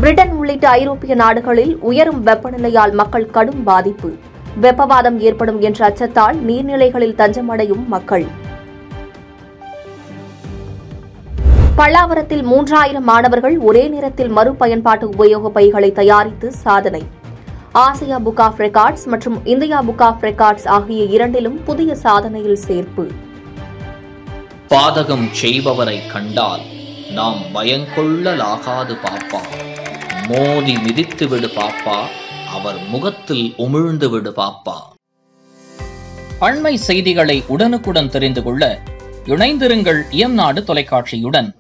Britain உள்ளிட்ட ஐரோப்பிய நாடுகளில் உயரும் வெப்பநிலையால் மக்கள் கடும் பாதிப்பு வெப்பவாதம் ஏற்படும் என்ற அச்சத்தால் நீர்நிலைகளில் தஞ்சமடையும் மக்கள் பல்லாவரத்தில் மூன்றாயிரம் மாணவர்கள் ஒரே நேரத்தில் மறுபயன்பாட்டு உபயோக பைகளை தயாரித்து சாதனை ஆசியா புக் ஆஃப் ரெக்கார்ட்ஸ் மற்றும் இந்தியா புக் ஆஃப் ரெக்கார்ட்ஸ் ஆகிய இரண்டிலும் புதிய சாதனையில் சேர்ப்பு பாதகம் செய்பவரை கண்டால் நாம் பயங்கொள்ளலாகாது பாப்பா மோதி மிதித்து விடு பாப்பா அவர் முகத்தில் உமிழ்ந்து விடு பாப்பா அண்மை செய்திகளை உடனுக்குடன் தெரிந்து கொள்ள இணைந்திருங்கள் எம் நாடு தொலைக்காட்சியுடன்